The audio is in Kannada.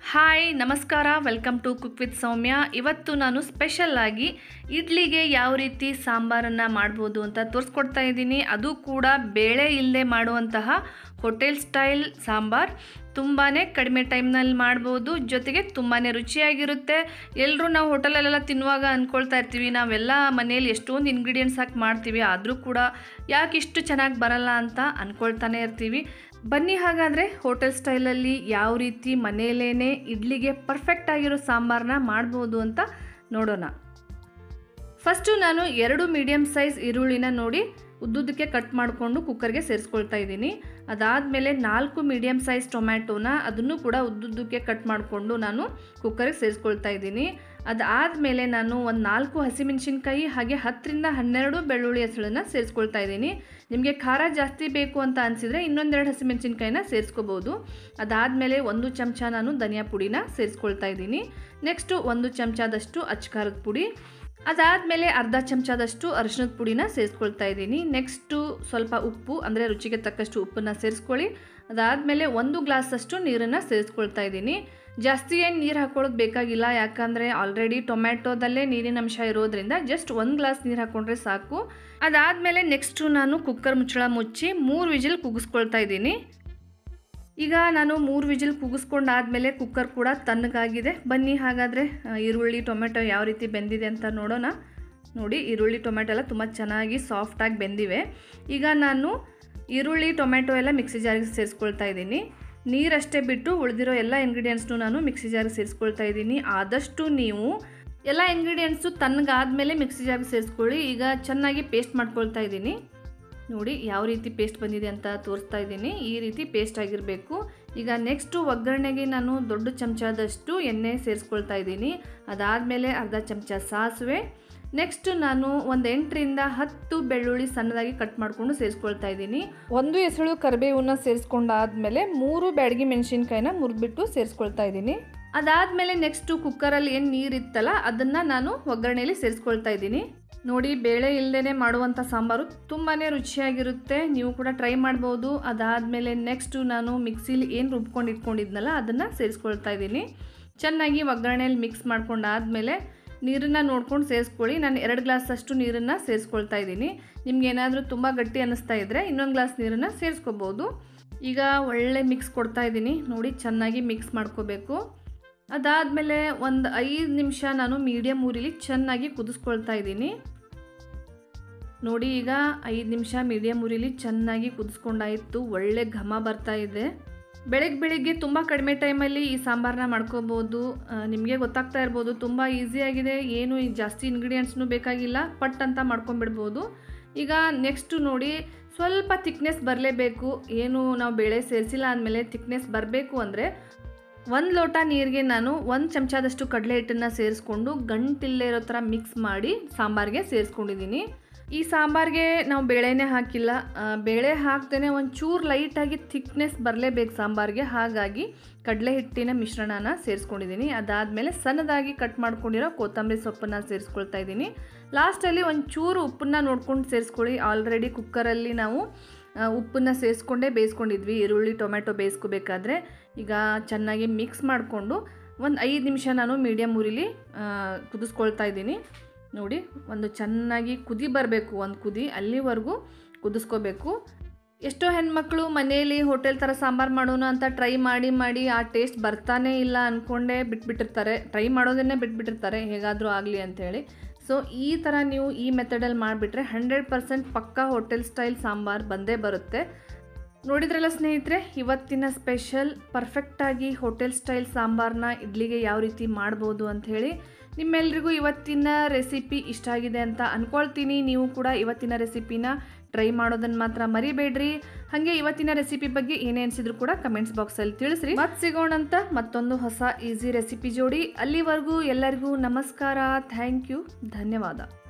ಹಾಯ್ ನಮಸ್ಕಾರ welcome to cook with Soumya ಇವತ್ತು ನಾನು ಸ್ಪೆಷಲ್ ಆಗಿ ಇಡ್ಲಿಗೆ ಯಾವ ರೀತಿ ಸಾಂಬಾರನ್ನು ಮಾಡ್ಬೋದು ಅಂತ ತೋರಿಸ್ಕೊಡ್ತಾ ಇದ್ದೀನಿ ಅದು ಕೂಡ ಬೇಳೆ ಇಲ್ಲದೆ ಮಾಡುವಂತಹ ಹೋಟೆಲ್ ಸ್ಟೈಲ್ ಸಾಂಬಾರ್ ತುಂಬಾ ಕಡಿಮೆ ಟೈಮ್ನಲ್ಲಿ ಮಾಡ್ಬೋದು ಜೊತೆಗೆ ತುಂಬಾ ರುಚಿಯಾಗಿರುತ್ತೆ ಎಲ್ಲರೂ ನಾವು ಹೋಟೆಲಲ್ಲೆಲ್ಲ ತಿನ್ನುವಾಗ ಅಂದ್ಕೊಳ್ತಾ ಇರ್ತೀವಿ ನಾವೆಲ್ಲ ಮನೇಲಿ ಎಷ್ಟೊಂದು ಇಂಗ್ರೀಡಿಯೆಂಟ್ಸ್ ಹಾಕಿ ಮಾಡ್ತೀವಿ ಆದರೂ ಕೂಡ ಯಾಕೆ ಇಷ್ಟು ಚೆನ್ನಾಗಿ ಬರಲ್ಲ ಅಂತ ಅಂದ್ಕೊಳ್ತಾನೆ ಇರ್ತೀವಿ ಬನ್ನಿ ಹಾಗಾದರೆ ಹೋಟೆಲ್ ಸ್ಟೈಲಲ್ಲಿ ಯಾವ ರೀತಿ ಮನೆಯಲ್ಲೇ ಇಡ್ಲಿಗೆ ಪರ್ಫೆಕ್ಟ್ ಆಗಿರೋ ಸಾಂಬಾರನ್ನ ಮಾಡ್ಬೋದು ಅಂತ ನೋಡೋಣ ಫಸ್ಟು ನಾನು ಎರಡು ಮೀಡಿಯಮ್ ಸೈಜ್ ಈರುಳ್ಳಿನ ನೋಡಿ ಉದ್ದುದ್ದಕ್ಕೆ ಕಟ್ ಮಾಡಿಕೊಂಡು ಕುಕ್ಕರ್ಗೆ ಸೇರಿಸ್ಕೊಳ್ತಾ ಇದ್ದೀನಿ ಅದಾದಮೇಲೆ ನಾಲ್ಕು ಮೀಡಿಯಮ್ ಸೈಜ್ ಟೊಮ್ಯಾಟೋನ ಅದನ್ನು ಕೂಡ ಉದ್ದುದ್ದಕ್ಕೆ ಕಟ್ ಮಾಡಿಕೊಂಡು ನಾನು ಕುಕ್ಕರ್ಗೆ ಸೇರಿಸ್ಕೊಳ್ತಾ ಇದ್ದೀನಿ ಅದಾದಮೇಲೆ ನಾನು ಒಂದು ನಾಲ್ಕು ಹಸಿಮೆಣಸಿನ್ಕಾಯಿ ಹಾಗೆ ಹತ್ತರಿಂದ ಹನ್ನೆರಡು ಬೆಳ್ಳುಳ್ಳಿ ಹೆಸಳನ್ನ ಸೇರಿಸ್ಕೊಳ್ತಾ ಇದ್ದೀನಿ ನಿಮಗೆ ಖಾರ ಜಾಸ್ತಿ ಬೇಕು ಅಂತ ಅನಿಸಿದರೆ ಇನ್ನೊಂದೆರಡು ಹಸಿಮೆಣಸಿನ್ಕಾಯಿನ ಸೇರಿಸ್ಕೋಬೋದು ಅದಾದಮೇಲೆ ಒಂದು ಚಮಚ ನಾನು ಧನಿಯಾ ಪುಡಿನ ಸೇರಿಸ್ಕೊಳ್ತಾ ಇದ್ದೀನಿ ನೆಕ್ಸ್ಟು ಒಂದು ಚಮಚದಷ್ಟು ಅಚ್ಕಾರದ ಪುಡಿ ಅದಾದಮೇಲೆ ಅರ್ಧ ಚಮಚದಷ್ಟು ಅರಿಶಿಣದ ಪುಡಿನ ಸೇರಿಸ್ಕೊಳ್ತಾ ಇದ್ದೀನಿ ನೆಕ್ಸ್ಟು ಸ್ವಲ್ಪ ಉಪ್ಪು ಅಂದರೆ ರುಚಿಗೆ ತಕ್ಕಷ್ಟು ಉಪ್ಪನ್ನು ಸೇರಿಸ್ಕೊಳ್ಳಿ ಅದಾದಮೇಲೆ ಒಂದು ಗ್ಲಾಸಷ್ಟು ನೀರನ್ನು ಸೇರಿಸ್ಕೊಳ್ತಾ ಇದ್ದೀನಿ ಜಾಸ್ತಿ ಏನು ನೀರು ಹಾಕೊಳ್ಳೋದು ಬೇಕಾಗಿಲ್ಲ ಯಾಕಂದರೆ ಆಲ್ರೆಡಿ ಟೊಮ್ಯಾಟೋದಲ್ಲೇ ನೀರಿನ ಅಂಶ ಇರೋದ್ರಿಂದ ಜಸ್ಟ್ ಒಂದು ಗ್ಲಾಸ್ ನೀರು ಹಾಕ್ಕೊಂಡ್ರೆ ಸಾಕು ಅದಾದಮೇಲೆ ನೆಕ್ಸ್ಟು ನಾನು ಕುಕ್ಕರ್ ಮುಚ್ಚಳ ಮುಚ್ಚಿ ಮೂರು ವಿಜಿಲ್ ಕುಗ್ಗಿಸ್ಕೊಳ್ತಾ ಇದ್ದೀನಿ ಈಗ ನಾನು ಮೂರು ವಿಜಿಲ್ ಕೂಗಿಸ್ಕೊಂಡಾದಮೇಲೆ ಕುಕ್ಕರ್ ಕೂಡ ತಣ್ಣಗಾಗಿದೆ ಬನ್ನಿ ಹಾಗಾದರೆ ಈರುಳ್ಳಿ ಟೊಮೆಟೊ ಯಾವ ರೀತಿ ಬೆಂದಿದೆ ಅಂತ ನೋಡೋಣ ನೋಡಿ ಈರುಳ್ಳಿ ಟೊಮೆಟೊ ಎಲ್ಲ ತುಂಬ ಚೆನ್ನಾಗಿ ಸಾಫ್ಟಾಗಿ ಬೆಂದಿವೆ ಈಗ ನಾನು ಈರುಳ್ಳಿ ಟೊಮೆಟೊ ಎಲ್ಲ ಮಿಕ್ಸಿ ಜಾರಿಗೆ ಸೇರಿಸ್ಕೊಳ್ತಾ ಇದ್ದೀನಿ ನೀರಷ್ಟೇ ಬಿಟ್ಟು ಉಳಿದಿರೋ ಎಲ್ಲ ಇಂಗ್ರೀಡಿಯೆಂಟ್ಸ್ನು ನಾನು ಮಿಕ್ಸಿ ಜಾರಿಗೆ ಸೇರಿಸ್ಕೊಳ್ತಾ ಇದ್ದೀನಿ ಆದಷ್ಟು ನೀವು ಎಲ್ಲ ಇಂಗ್ರೀಡಿಯೆಂಟ್ಸು ತಣ್ಣಗಾದ್ಮೇಲೆ ಮಿಕ್ಸಿ ಜಾರಿಗೆ ಸೇರಿಸ್ಕೊಳ್ಳಿ ಈಗ ಚೆನ್ನಾಗಿ ಪೇಸ್ಟ್ ಮಾಡ್ಕೊಳ್ತಾ ಇದ್ದೀನಿ ನೋಡಿ ಯಾವ ರೀತಿ ಪೇಸ್ಟ್ ಬಂದಿದೆ ಅಂತ ತೋರಿಸ್ತಾ ಇದ್ದೀನಿ ಈ ರೀತಿ ಪೇಸ್ಟ್ ಆಗಿರಬೇಕು ಈಗ ನೆಕ್ಸ್ಟು ಒಗ್ಗರಣೆಗೆ ನಾನು ದೊಡ್ಡ ಚಮಚದಷ್ಟು ಎಣ್ಣೆ ಸೇರಿಸ್ಕೊಳ್ತಾ ಇದ್ದೀನಿ ಅದಾದಮೇಲೆ ಅರ್ಧ ಚಮಚ ಸಾಸಿವೆ ನೆಕ್ಸ್ಟ್ ನಾನು ಒಂದು ಎಂಟರಿಂದ ಹತ್ತು ಬೆಳ್ಳುಳ್ಳಿ ಸಣ್ಣದಾಗಿ ಕಟ್ ಮಾಡಿಕೊಂಡು ಸೇರಿಸ್ಕೊಳ್ತಾ ಇದ್ದೀನಿ ಒಂದು ಎಸಳು ಕರಿಬೇವನ್ನ ಸೇರಿಸ್ಕೊಂಡಾದ್ಮೇಲೆ ಮೂರು ಬ್ಯಾಡಗಿ ಮೆಣಸಿನ್ಕಾಯಿನ ಮುರಿದ್ಬಿಟ್ಟು ಸೇರಿಸ್ಕೊಳ್ತಾ ಇದ್ದೀನಿ ಅದಾದಮೇಲೆ ನೆಕ್ಸ್ಟು ಕುಕ್ಕರಲ್ಲಿ ಏನು ನೀರಿತ್ತಲ್ಲ ಅದನ್ನು ನಾನು ಒಗ್ಗರಣೆಯಲ್ಲಿ ಸೇರಿಸ್ಕೊಳ್ತಾ ಇದ್ದೀನಿ ನೋಡಿ ಬೇಳೆ ಇಲ್ಲದೇ ಮಾಡುವಂಥ ಸಾಂಬಾರು ತುಂಬಾ ರುಚಿಯಾಗಿರುತ್ತೆ ನೀವು ಕೂಡ ಟ್ರೈ ಮಾಡ್ಬೋದು ಅದಾದಮೇಲೆ ನೆಕ್ಸ್ಟು ನಾನು ಮಿಕ್ಸಿಲಿ ಏನು ರುಬ್ಕೊಂಡು ಇಟ್ಕೊಂಡಿದ್ನಲ್ಲ ಅದನ್ನು ಸೇರಿಸ್ಕೊಳ್ತಾ ಇದ್ದೀನಿ ಚೆನ್ನಾಗಿ ಒಗ್ಗರಣೆಯಲ್ಲಿ ಮಿಕ್ಸ್ ಮಾಡ್ಕೊಂಡಾದಮೇಲೆ ನೀರನ್ನು ನೋಡ್ಕೊಂಡು ಸೇರಿಸ್ಕೊಳ್ಳಿ ನಾನು ಎರಡು ಗ್ಲಾಸ್ ಅಷ್ಟು ನೀರನ್ನು ಸೇರಿಸ್ಕೊಳ್ತಾ ಇದ್ದೀನಿ ನಿಮ್ಗೆ ಏನಾದರೂ ತುಂಬ ಗಟ್ಟಿ ಅನ್ನಿಸ್ತಾ ಇದ್ದರೆ ಇನ್ನೊಂದು ಗ್ಲಾಸ್ ನೀರನ್ನು ಸೇರಿಸ್ಕೋಬೋದು ಈಗ ಒಳ್ಳೆ ಮಿಕ್ಸ್ ಕೊಡ್ತಾ ಇದ್ದೀನಿ ನೋಡಿ ಚೆನ್ನಾಗಿ ಮಿಕ್ಸ್ ಮಾಡ್ಕೋಬೇಕು ಅದಾದಮೇಲೆ ಒಂದು ಐದು ನಿಮಿಷ ನಾನು ಮೀಡಿಯಮ್ ಊರಿಲಿ ಚೆನ್ನಾಗಿ ಕುದಿಸ್ಕೊಳ್ತಾ ಇದ್ದೀನಿ ನೋಡಿ ಈಗ ಐದು ನಿಮಿಷ ಮೀಡಿಯಮ್ ಊರಿಲಿ ಚೆನ್ನಾಗಿ ಕುದಿಸ್ಕೊಂಡಾಯಿತು ಒಳ್ಳೆ ಘಮ ಬರ್ತಾ ಇದೆ ಬೆಳಗ್ಗೆ ಬೆಳಿಗ್ಗೆ ತುಂಬ ಕಡಿಮೆ ಟೈಮಲ್ಲಿ ಈ ಸಾಂಬಾರನ್ನ ಮಾಡ್ಕೋಬೋದು ನಿಮಗೆ ಗೊತ್ತಾಗ್ತಾ ಇರ್ಬೋದು ತುಂಬ ಈಸಿಯಾಗಿದೆ ಏನು ಈ ಜಾಸ್ತಿ ಇಂಗ್ರೀಡಿಯೆಂಟ್ಸ್ನೂ ಬೇಕಾಗಿಲ್ಲ ಪಟ್ ಅಂತ ಮಾಡ್ಕೊಂಬಿಡ್ಬೋದು ಈಗ ನೆಕ್ಸ್ಟು ನೋಡಿ ಸ್ವಲ್ಪ ಥಿಕ್ನೆಸ್ ಬರಲೇಬೇಕು ಏನು ನಾವು ಬೇಳೆ ಸೇರಿಸಿಲ್ಲ ಅಂದಮೇಲೆ ಥಿಕ್ನೆಸ್ ಬರಬೇಕು ಅಂದರೆ ಒಂದು ಲೋಟ ನೀರಿಗೆ ನಾನು ಒಂದು ಚಮಚದಷ್ಟು ಕಡಲೆ ಹಿಟ್ಟನ್ನು ಸೇರಿಸ್ಕೊಂಡು ಗಂಟಿಲ್ಲೇ ಇರೋ ಥರ ಮಿಕ್ಸ್ ಮಾಡಿ ಸಾಂಬಾರಿಗೆ ಸೇರಿಸ್ಕೊಂಡಿದ್ದೀನಿ ಈ ಸಾಂಬಾರಿಗೆ ನಾವು ಬೇಳೆನೇ ಹಾಕಿಲ್ಲ ಬೇಳೆ ಹಾಕ್ದೇ ಒಂಚೂರು ಲೈಟಾಗಿ ಥಿಕ್ನೆಸ್ ಬರಲೇಬೇಕು ಸಾಂಬಾರಿಗೆ ಹಾಗಾಗಿ ಕಡಲೆ ಹಿಟ್ಟಿನ ಮಿಶ್ರಣನ ಸೇರಿಸ್ಕೊಂಡಿದ್ದೀನಿ ಅದಾದಮೇಲೆ ಸಣ್ಣದಾಗಿ ಕಟ್ ಮಾಡ್ಕೊಂಡಿರೋ ಕೊತ್ತಂಬರಿ ಸೊಪ್ಪನ್ನು ಸೇರಿಸ್ಕೊಳ್ತಾ ಇದ್ದೀನಿ ಲಾಸ್ಟಲ್ಲಿ ಒಂಚೂರು ಉಪ್ಪನ್ನು ನೋಡ್ಕೊಂಡು ಸೇರಿಸ್ಕೊಳ್ಳಿ ಆಲ್ರೆಡಿ ಕುಕ್ಕರಲ್ಲಿ ನಾವು ಉಪ್ಪನ್ನು ಸೇರಿಸ್ಕೊಂಡೇ ಬೇಯಿಸ್ಕೊಂಡಿದ್ವಿ ಈರುಳ್ಳಿ ಟೊಮೆಟೊ ಬೇಯಿಸ್ಕೋಬೇಕಾದ್ರೆ ಈಗ ಚೆನ್ನಾಗಿ ಮಿಕ್ಸ್ ಮಾಡಿಕೊಂಡು ಒಂದು ಐದು ನಿಮಿಷ ನಾನು ಮೀಡಿಯಮ್ ಊರಿಲಿ ಕುದಿಸ್ಕೊಳ್ತಾ ಇದ್ದೀನಿ ನೋಡಿ ಒಂದು ಚೆನ್ನಾಗಿ ಕುದಿ ಬರಬೇಕು ಒಂದು ಕುದಿ ಅಲ್ಲಿವರೆಗೂ ಕುದಿಸ್ಕೋಬೇಕು ಎಷ್ಟೋ ಹೆಣ್ಮಕ್ಳು ಮನೆಯಲ್ಲಿ ಹೋಟೆಲ್ ಥರ ಸಾಂಬಾರು ಮಾಡೋಣ ಅಂತ ಟ್ರೈ ಮಾಡಿ ಮಾಡಿ ಆ ಟೇಸ್ಟ್ ಬರ್ತಾನೇ ಇಲ್ಲ ಅಂದ್ಕೊಂಡೇ ಬಿಟ್ಬಿಟ್ಟಿರ್ತಾರೆ ಟ್ರೈ ಮಾಡೋದನ್ನೇ ಬಿಟ್ಬಿಟ್ಟಿರ್ತಾರೆ ಹೇಗಾದರೂ ಆಗಲಿ ಅಂಥೇಳಿ ಸೊ ಈ ಥರ ನೀವು ಈ ಮೆಥಡಲ್ಲಿ ಮಾಡಿಬಿಟ್ರೆ ಹಂಡ್ರೆಡ್ ಪರ್ಸೆಂಟ್ ಪಕ್ಕಾ ಹೋಟೆಲ್ ಸ್ಟೈಲ್ ಸಾಂಬಾರು ಬಂದೇ ಬರುತ್ತೆ ನೋಡಿದ್ರಲ್ಲ ಸ್ನೇಹಿತರೆ ಇವತ್ತಿನ ಸ್ಪೆಷಲ್ ಪರ್ಫೆಕ್ಟಾಗಿ ಹೋಟೆಲ್ ಸ್ಟೈಲ್ ಸಾಂಬಾರನ್ನ ಇಡ್ಲಿಗೆ ಯಾವ ರೀತಿ ಮಾಡ್ಬೋದು ಅಂಥೇಳಿ ನಿಮ್ಮೆಲ್ರಿಗೂ ಇವತ್ತಿನ ರೆಸಿಪಿ ಇಷ್ಟ ಆಗಿದೆ ಅಂತ ಅಂದ್ಕೊಳ್ತೀನಿ ನೀವು ಕೂಡ ಇವತ್ತಿನ ರೆಸಿಪಿನ ಟ್ರೈ ಮಾಡೋದನ್ನು ಮಾತ್ರ ಮರಿಬೇಡ್ರಿ ಹಾಗೆ ಇವತ್ತಿನ ರೆಸಿಪಿ ಬಗ್ಗೆ ಏನೇ ಅನಿಸಿದ್ರು ಕೂಡ ಕಮೆಂಟ್ಸ್ ಬಾಕ್ಸಲ್ಲಿ ತಿಳಿಸ್ರಿ ಮತ್ತೆ ಸಿಗೋಣಂತ ಮತ್ತೊಂದು ಹೊಸ ಈಸಿ ರೆಸಿಪಿ ಜೋಡಿ ಅಲ್ಲಿವರೆಗೂ ಎಲ್ಲರಿಗೂ ನಮಸ್ಕಾರ ಥ್ಯಾಂಕ್ ಯು ಧನ್ಯವಾದ